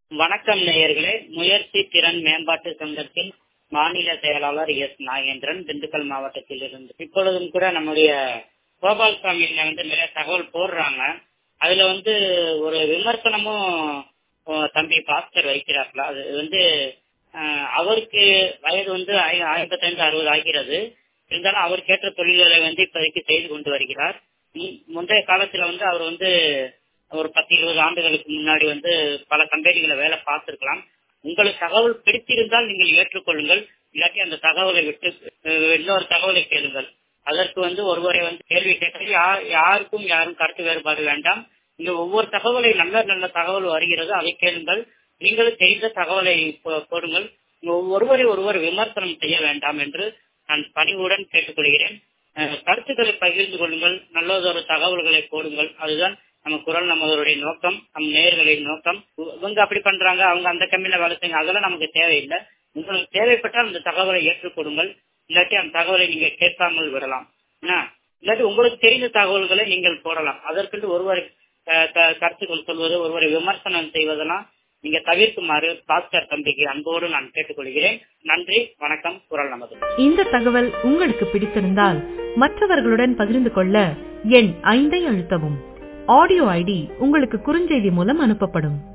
வணக்கம் நேயர்களே முயற்சி திறன் மேம்பாட்டு சங்கத்தின் மாநில செயலாளர் எஸ் நாகேந்திரன் திண்டுக்கல் மாவட்டத்தில் இருந்து இப்பொழுதும் கூட நம்முடைய கோபால்சாமியில வந்து நிறைய தகவல் போடுறாங்க அதுல வந்து ஒரு விமர்சனமும் அஹ், தம்பி பாஸ்கர் வைக்கிறார்களா அது வந்து அஹ், அவருக்கு வயது வந்து ஐ- ஐம்பத்தைந்து அறுபது ஆகிறது இருந்தாலும் அவர் கேட்ட தொழில்களை வந்து இப்போதைக்கு செய்து கொண்டு வருகிறார் முன்- முந்தைய காலத்துல வந்து அவர் வந்து ஒரு பத்து இருபது ஆண்டுகளுக்கு முன்னாடி வந்து பல கம்பெனிகளை வேலை பார்த்திருக்கலாம் உங்களுக்கு தகவல் பிடித்திருந்தால் நீங்கள் ஏற்றுக்கொள்ளுங்கள் இல்லாட்டி அந்த தகவலை விட்டு அஹ், இன்னொரு தகவலை கேளுங்கள் அதற்கு வந்து ஒருவரை வந்து கேள்வி கேட்டது யா- யாருக்கும் யாரும் கருத்து வேறுபாடு வேண்டாம் இங்க ஒவ்வொரு தகவலை நல்ல நல்ல தகவல் வருகிறது அதை கேளுங்கள் நீங்களும் தெரிந்த தகவலை போ- போடுங்கள் இங்க ஒருவரை ஒருவர் விமர்சனம் செய்ய வேண்டாம் என்று நான் பணிவுடன் கேட்டுக்கொள்கிறேன் அஹ், கருத்துக்களை பகிர்ந்து கொள்ளுங்கள் நல்லதொரு தகவல்களை போடுங்கள் அதுதான் நம்ம குரல் நம்மளுடைய நோக்கம் நம் நேயர்களின் நோக்கம் இவங்க அப்படி பண்றாங்க அவங்க அந்த கம்பெனில வேலை செய்யுங்க அதெல்லாம் நமக்கு தேவையில்லை உங்களுக்கு தேவைப்பட்டால் அந்த தகவலை ஏற்றுக்கொடுங்கள் இல்லாட்டி அந்த தகவலை நீங்க கேட்காமல் விடலாம் என்ன? இல்லாட்டி உங்களுக்கு தெரிந்த தகவல்களை நீங்கள் போடலாம் அதற்கென்று ஒருவர் அஹ், க- கருத்துக்கள் சொல்வது ஒருவரை விமர்சனம் செய்வதெல்லாம் நீங்க தவிர்க்குமாறு பாஸ்கர் தம்பிக்கு அன்போடு நான் கேட்டுக்கொள்கிறேன் நன்றி வணக்கம் குரல் நமது இந்த தகவல் உங்களுக்கு பிடித்திருந்தால் மற்றவர்களுடன் பகிர்ந்து கொள்ள எண் ஐந்தை அழுத்தவும் ஆடியோ ஐடி உங்களுக்கு குறுஞ்செய்தி மூலம் அனுப்பப்படும்